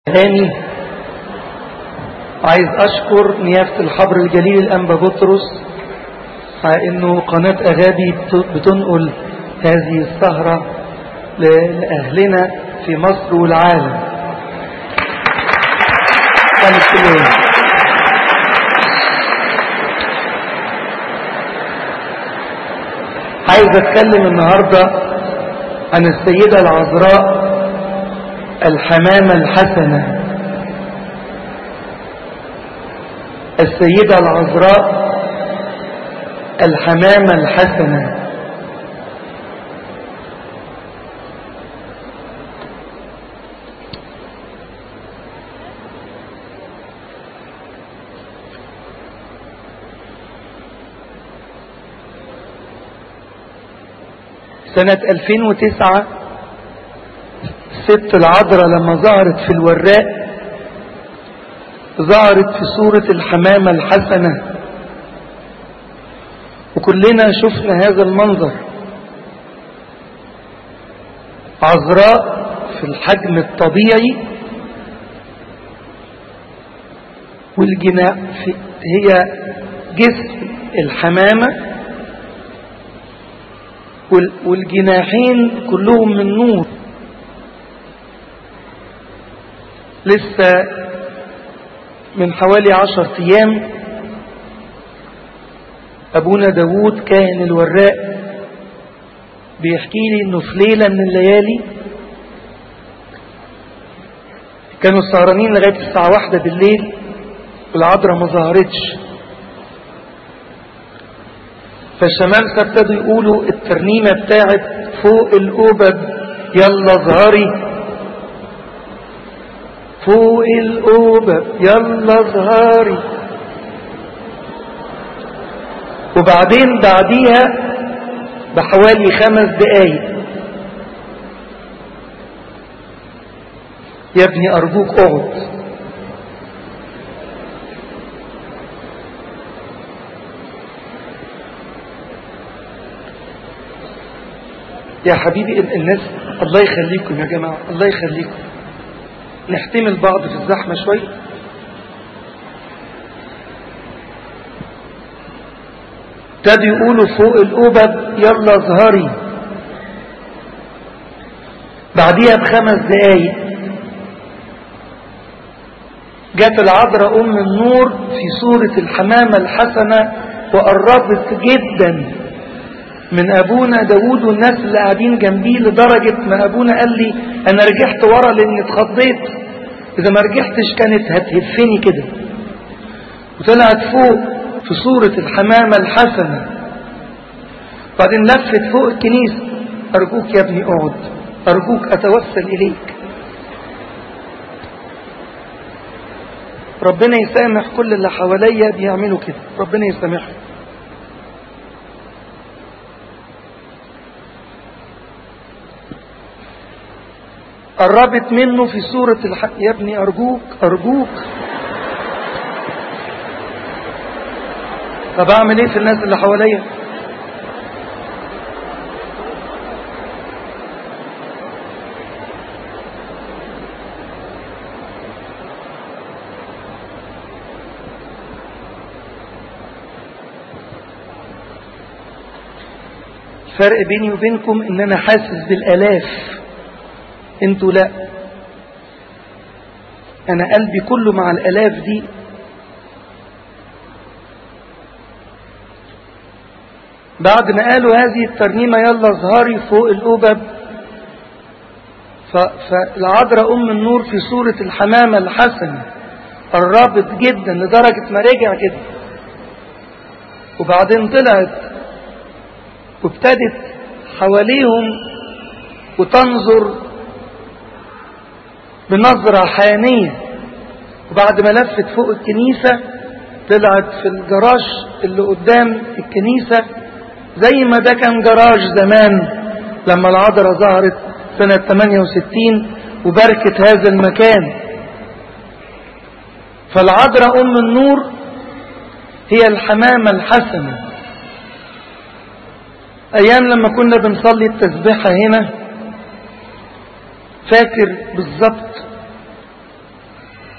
تاني عايز أشكر نيافة الحبر الجليل الأنبا بطرس على أنه قناة أغابي بتنقل هذه السهرة لأهلنا في مصر والعالم كانت كلهم عايز أتكلم النهاردة عن السيدة العذراء الحمامة الحسنة السيدة العذراء الحمامة الحسنة سنة 2009 الست العذراء لما ظهرت في الوراق ظهرت في صورة الحمامة الحسنة وكلنا شفنا هذا المنظر عذراء في الحجم الطبيعي والجناح هي جسم الحمامة والجناحين كلهم من نور لسه من حوالي عشر ايام ابونا داوود كاهن الوراق بيحكي لي انه في ليله من الليالي كانوا سهرانين لغايه الساعه واحدة بالليل والعذراء ما ظهرتش فالشمامسه ابتدوا يقولوا الترنيمه بتاعت فوق الأوبب يلا ظهري فوق الأوبب يلا ظهري وبعدين بعديها بحوالي خمس دقايق يا ابني أرجوك اقعد يا حبيبي الناس الله يخليكم يا جماعة الله يخليكم نحتمل بعض في الزحمة شوي ابتدوا يقولوا فوق الأوبب يلا ظهري بعديها بخمس دقايق جت العذراء أم النور في صورة الحمامة الحسنة وقربت جدا من أبونا داود والناس اللي قاعدين جنبيه لدرجة ما أبونا قال لي أنا رجعت ورا لأني اتخضيت إذا ما رجعتش كانت هتهفني كده وطلعت فوق في صورة الحمامة الحسنة بعدين لفت فوق الكنيسة أرجوك يا ابني اقعد أرجوك أتوسل إليك ربنا يسامح كل اللي حواليا بيعملوا كده ربنا يسامحهم قربت منه في صورة الحق يا ابني أرجوك أرجوك طب أعمل إيه في الناس اللي حواليا الفرق بيني وبينكم ان انا حاسس بالالاف انتوا لا انا قلبي كله مع الالاف دي بعد ما قالوا هذه الترنيمة يلا ظهري فوق الأوبب فالعذراء أم النور في صورة الحمامة الحسنة قربت جدا لدرجة ما رجع كده وبعدين طلعت وابتدت حواليهم وتنظر بنظرة حانية وبعد ما لفت فوق الكنيسة طلعت في الجراج اللي قدام الكنيسة زي ما ده كان جراج زمان لما العذراء ظهرت سنة 68 وبركت هذا المكان فالعذراء أم النور هي الحمامة الحسنة أيام لما كنا بنصلي التسبيحة هنا فاكر بالظبط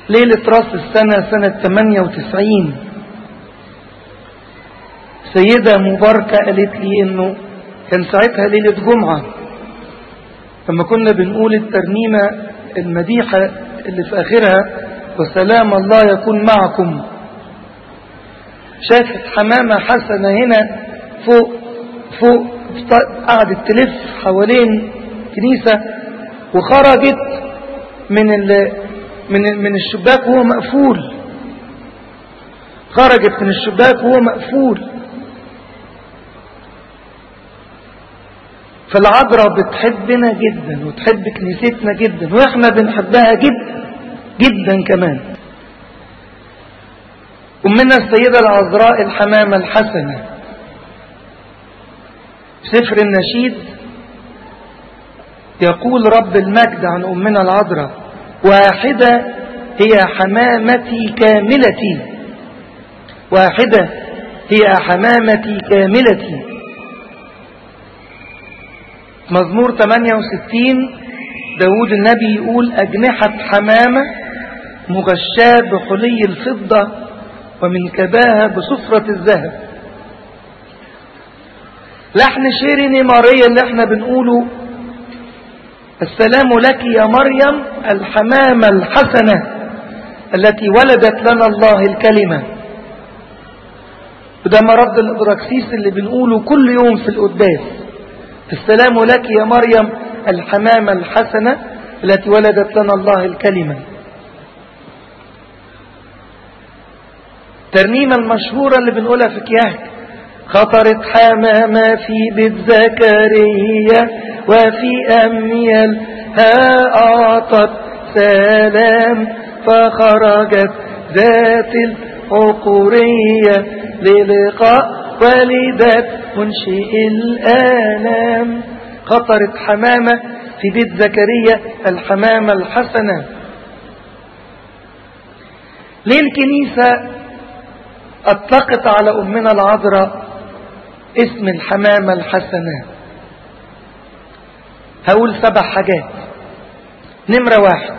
ليلة راس السنة سنة 98 سيدة مباركة قالت لي انه كان ساعتها ليلة جمعة لما كنا بنقول الترنيمة المديحة اللي في آخرها وسلام الله يكون معكم شافت حمامة حسنة هنا فوق فوق قعدت تلف حوالين كنيسة وخرجت من ال من من الشباك وهو مقفول خرجت من الشباك وهو مقفول فالعذراء بتحبنا جدا وتحب كنيستنا جدا واحنا بنحبها جدا جدا كمان أمنا السيدة العذراء الحمامة الحسنة سفر النشيد يقول رب المجد عن أمنا العذراء واحدة هي حمامتي كاملتي واحدة هي حمامتي كاملتي مزمور 68 داود النبي يقول أجنحة حمامة مغشاة بحلي الفضة ومن كباها بصفرة الذهب لحن شيري نيمارية اللي احنا بنقوله السلام لك يا مريم الحمامة الحسنة التي ولدت لنا الله الكلمة وده مرض الإدراكسيس اللي بنقوله كل يوم في القداس السلام لك يا مريم الحمامة الحسنة التي ولدت لنا الله الكلمة الترنيمة المشهورة اللي بنقولها في كياك خطرت حمامة في بيت زكريا وفي أميال ها أعطت سلام فخرجت ذات العقورية للقاء والدة منشئ الآلام خطرت حمامة في بيت زكريا الحمامة الحسنة ليه الكنيسة أطلقت على أمنا العذراء اسم الحمامة الحسنة هقول سبع حاجات نمرة واحد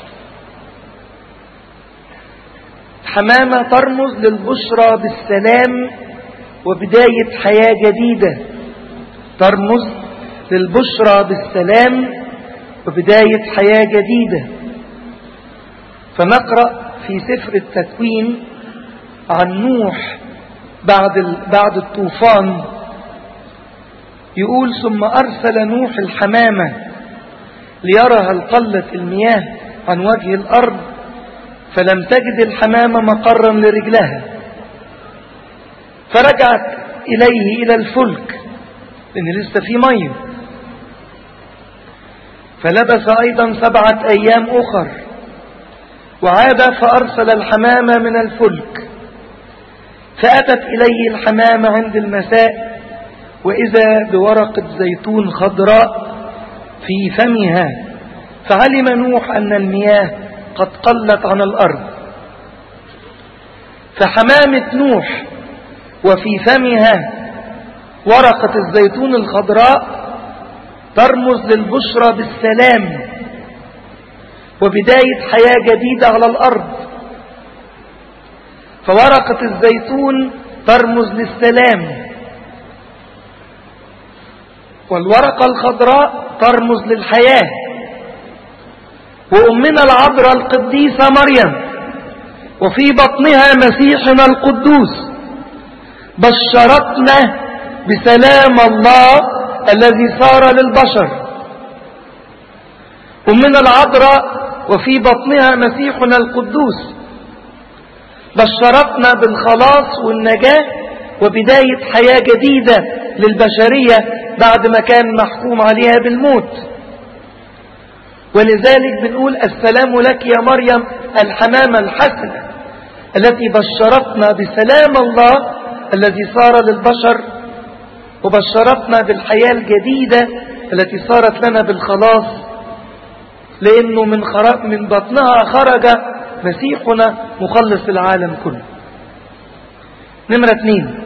حمامة ترمز للبشرى بالسلام وبداية حياة جديدة ترمز للبشرى بالسلام وبداية حياة جديدة فنقرأ في سفر التكوين عن نوح بعد بعد الطوفان يقول ثم أرسل نوح الحمامة ليرى هل قلت المياه عن وجه الأرض فلم تجد الحمامة مقرا لرجلها فرجعت إليه إلى الفلك لأن لسه في مية فلبس أيضا سبعة أيام أخر وعاد فأرسل الحمامة من الفلك فأتت إليه الحمامة عند المساء وإذا بورقة زيتون خضراء في فمها فعلم نوح أن المياه قد قلت عن الأرض فحمامة نوح وفي فمها ورقة الزيتون الخضراء ترمز للبشرى بالسلام وبداية حياة جديدة على الأرض فورقة الزيتون ترمز للسلام والورقة الخضراء ترمز للحياة وأمنا العذراء القديسة مريم وفي بطنها مسيحنا القدوس بشرتنا بسلام الله الذي صار للبشر أمنا العذراء وفي بطنها مسيحنا القدوس بشرتنا بالخلاص والنجاة وبداية حياة جديدة للبشرية بعد ما كان محكوم عليها بالموت ولذلك بنقول السلام لك يا مريم الحمامة الحسنة التي بشرتنا بسلام الله الذي صار للبشر وبشرتنا بالحياة الجديدة التي صارت لنا بالخلاص لأنه من, من بطنها خرج مسيحنا مخلص العالم كله نمرة اثنين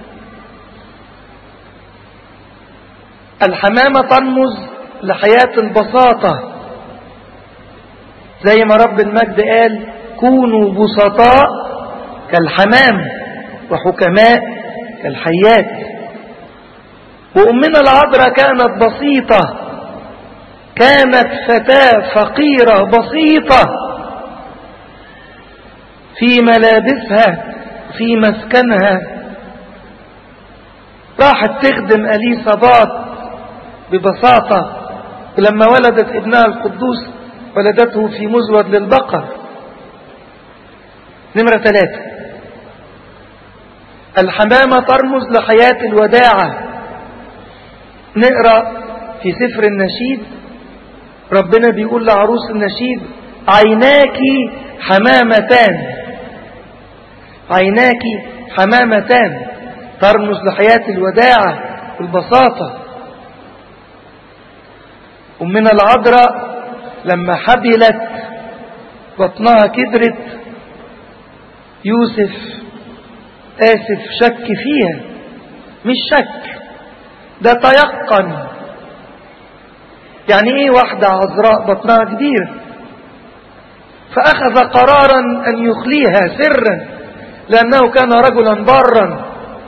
الحمامة ترمز لحياة البساطة زي ما رب المجد قال كونوا بسطاء كالحمام وحكماء كالحيات وأمنا العذراء كانت بسيطة كانت فتاة فقيرة بسيطة في ملابسها في مسكنها راحت تخدم أليصابات ببساطة ولما ولدت ابنها القدوس ولدته في مزود للبقر نمرة ثلاثة الحمامة ترمز لحياة الوداعة نقرأ في سفر النشيد ربنا بيقول لعروس النشيد عيناك حمامتان عيناك حمامتان ترمز لحياة الوداعة والبساطة أمنا العذراء لما حبلت بطنها كبرت يوسف آسف شك فيها مش شك ده تيقن يعني ايه واحدة عذراء بطنها كبير فأخذ قرارا أن يخليها سرا لأنه كان رجلا بارا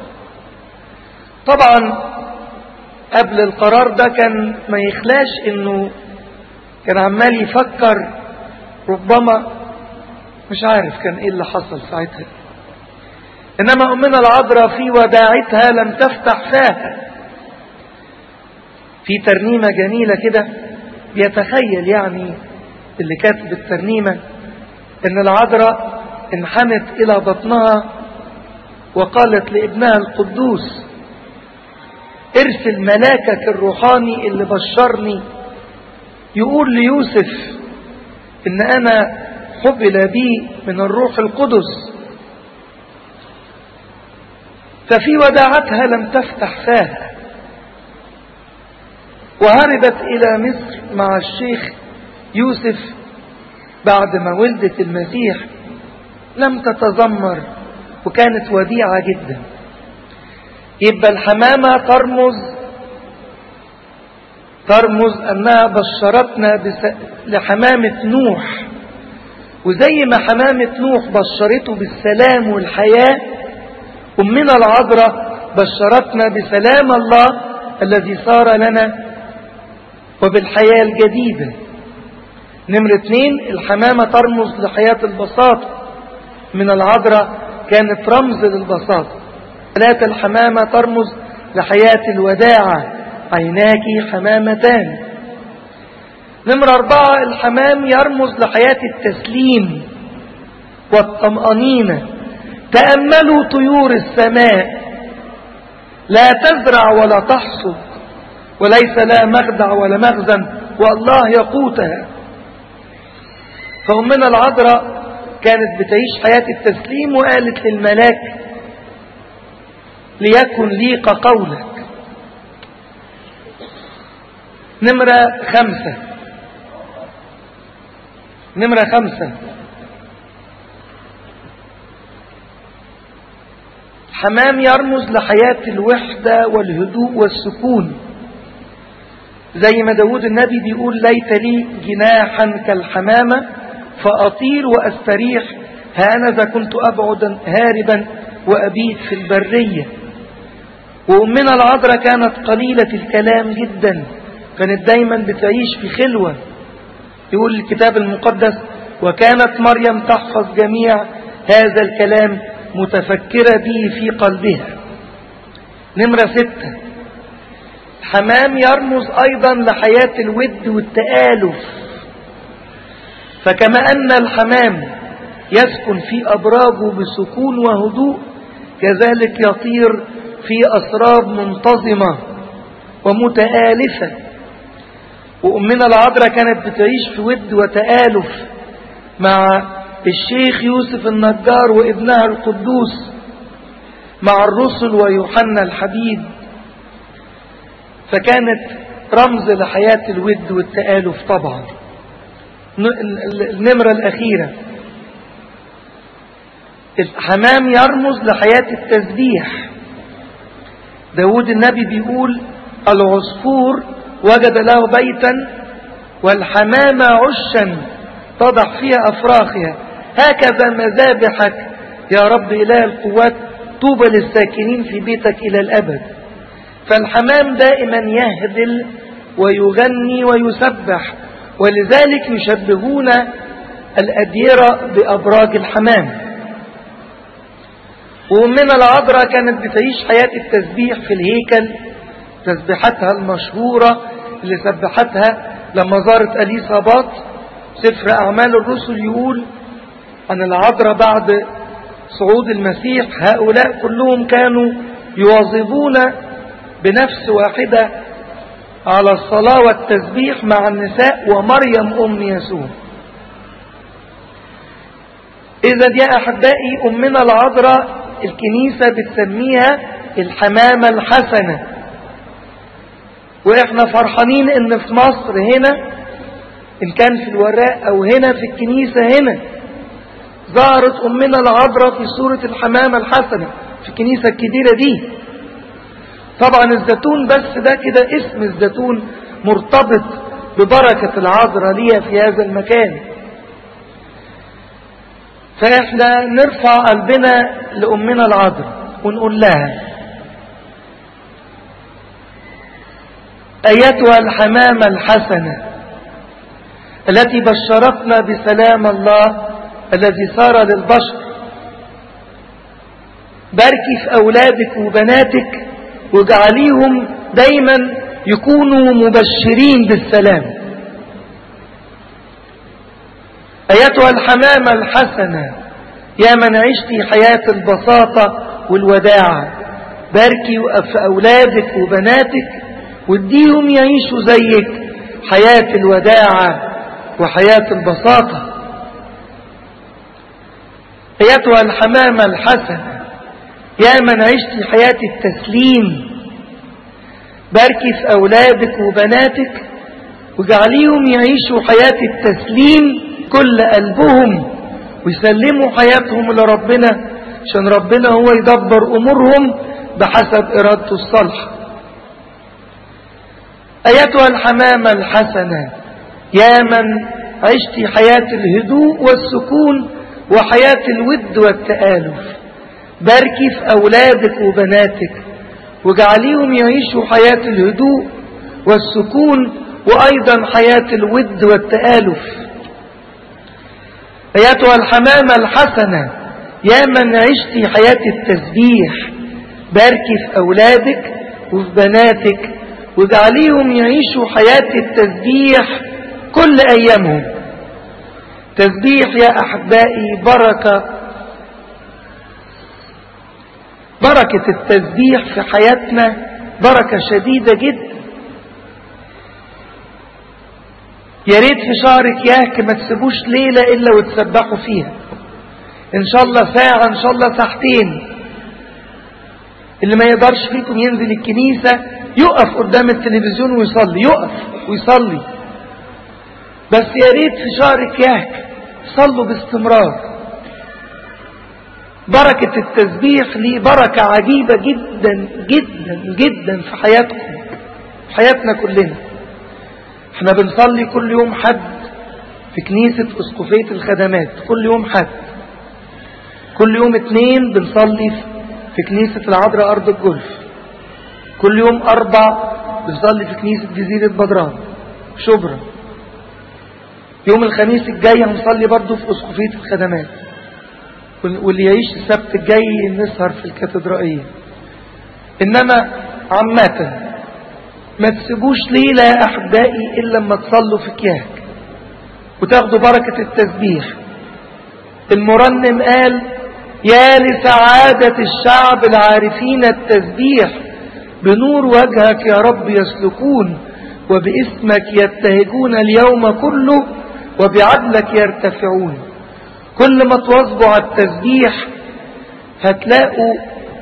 طبعا قبل القرار ده كان ما يخلاش انه كان عمال يفكر ربما مش عارف كان ايه اللي حصل ساعتها انما امنا العذراء في وداعتها لم تفتح فاها في ترنيمة جميلة كده بيتخيل يعني اللي كاتب الترنيمة ان العذراء انحنت الى بطنها وقالت لابنها القدوس ارسل ملاكك الروحاني اللي بشرني يقول ليوسف ان انا حبل بي من الروح القدس ففي وداعتها لم تفتح فاها وهربت إلى مصر مع الشيخ يوسف بعد ما ولدت المسيح لم تتذمر وكانت وديعة جدا يبقى الحمامة ترمز ترمز أنها بشرتنا بس... لحمامة نوح وزي ما حمامة نوح بشرته بالسلام والحياة أمنا العذراء بشرتنا بسلام الله الذي صار لنا وبالحياة الجديدة نمرة اثنين الحمامة ترمز لحياة البساطة من العذراء كانت رمز للبساطة ثلاثة الحمامة ترمز لحياة الوداعة عيناك حمامتان نمرة أربعة الحمام يرمز لحياة التسليم والطمأنينة تأملوا طيور السماء لا تزرع ولا تحصد وليس لها مخدع ولا مخزن والله يقوتها فأمنا العذراء كانت بتعيش حياة التسليم وقالت للملاك ليكن ليق قولك نمرة خمسة نمرة خمسة حمام يرمز لحياة الوحدة والهدوء والسكون زي ما داود النبي بيقول ليت لي جناحا كالحمامة فأطير وأستريح هانذا كنت أبعد هاربا وأبيت في البرية وأمنا العذراء كانت قليلة الكلام جدا كانت دايما بتعيش في خلوة يقول الكتاب المقدس وكانت مريم تحفظ جميع هذا الكلام متفكرة به في قلبها نمرة ستة حمام يرمز أيضا لحياة الود والتآلف فكما أن الحمام يسكن في أبراجه بسكون وهدوء كذلك يطير في أسراب منتظمة ومتآلفة وأمنا العذراء كانت بتعيش في ود وتآلف مع الشيخ يوسف النجار وابنها القدوس مع الرسل ويوحنا الحبيب فكانت رمز لحياة الود والتآلف طبعا النمرة الأخيرة الحمام يرمز لحياة التسبيح داود النبي بيقول العصفور وجد له بيتا والحمامة عشا تضع فيها أفراخها هكذا مذابحك يا رب إله القوات طوبى للساكنين في بيتك إلى الأبد فالحمام دائما يهدل ويغني ويسبح ولذلك يشبهون الأديرة بأبراج الحمام وأمنا العذراء كانت بتعيش حياة التسبيح في الهيكل تسبيحاتها المشهورة اللي سبحتها لما زارت أليصابات سفر أعمال الرسل يقول أن العذراء بعد صعود المسيح هؤلاء كلهم كانوا يواظبون بنفس واحدة على الصلاة والتسبيح مع النساء ومريم أم يسوع إذا يا أحبائي أمنا العذراء الكنيسة بتسميها الحمامة الحسنة وإحنا فرحانين إن في مصر هنا إن كان في الوراء أو هنا في الكنيسة هنا ظهرت أمنا العذراء في صورة الحمامة الحسنة في الكنيسة الكبيرة دي طبعا الزيتون بس ده كده اسم الزيتون مرتبط ببركة العذراء ليها في هذا المكان فإحنا نرفع قلبنا لأمنا العذراء ونقول لها أيتها الحمامة الحسنة التي بشرتنا بسلام الله الذي صار للبشر باركي في أولادك وبناتك واجعليهم دايما يكونوا مبشرين بالسلام أيتها الحمامة الحسنة يا من عشتي حياة البساطة والوداعة باركي في أولادك وبناتك واديهم يعيشوا زيك حياة الوداعة وحياة البساطة أيتها الحمامة الحسنة يا من عشت حياة التسليم باركي في أولادك وبناتك وجعليهم يعيشوا حياة التسليم كل قلبهم ويسلموا حياتهم لربنا عشان ربنا هو يدبر أمورهم بحسب إرادته الصالحة أيتها الحمامة الحسنة يا من عشت حياة الهدوء والسكون وحياة الود والتآلف باركي في أولادك وبناتك وجعليهم يعيشوا حياة الهدوء والسكون وأيضا حياة الود والتآلف أيتها الحمامة الحسنة يا من عشت حياة التسبيح باركي في أولادك وفي بناتك واجعليهم يعيشوا حياة التسبيح كل أيامهم تسبيح يا أحبائي بركة بركة التسبيح في حياتنا بركة شديدة جدا يا ريت في شهرك ياك ما تسيبوش ليلة إلا وتسبحوا فيها إن شاء الله ساعة إن شاء الله ساعتين اللي ما يقدرش فيكم ينزل الكنيسة يقف قدام التلفزيون ويصلي يقف ويصلي بس يا ريت في شهرك ياك صلوا باستمرار بركة التسبيح ليه بركة عجيبة جدا جدا جدا في حياتكم في حياتنا كلنا احنا بنصلي كل يوم حد في كنيسة اسقفية الخدمات كل يوم حد كل يوم اتنين بنصلي في كنيسة العذراء أرض الجولف كل يوم أربع بنصلي في كنيسة جزيرة بدران شبرا يوم الخميس الجاي هنصلي برضه في اسقفية الخدمات واللي يعيش السبت الجاي نسهر في الكاتدرائية إنما عامة ما تسيبوش ليلة يا أحبائي إلا لما تصلوا في كياك وتاخدوا بركة التسبيح المرنم قال يا لسعادة الشعب العارفين التسبيح بنور وجهك يا رب يسلكون وباسمك يبتهجون اليوم كله وبعدلك يرتفعون كل ما تواظبوا على التسبيح هتلاقوا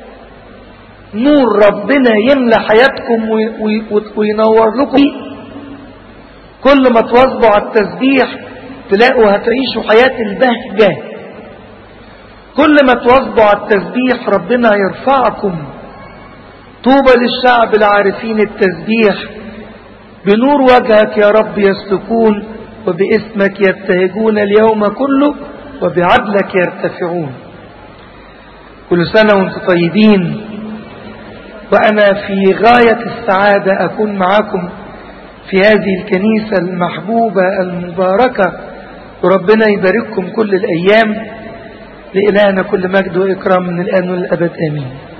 نور ربنا يملى حياتكم وينور لكم كل ما تواظبوا على التسبيح تلاقوا هتعيشوا حياة البهجة كل ما تواظبوا على التسبيح ربنا يرفعكم طوبى للشعب العارفين التسبيح بنور وجهك يا رب يسلكون وباسمك يبتهجون اليوم كله وبعدلك يرتفعون كل سنة وانتم طيبين وأنا في غاية السعادة أكون معكم في هذه الكنيسة المحبوبة المباركة وربنا يبارككم كل الأيام لإلهنا كل مجد وإكرام من الآن والأبد آمين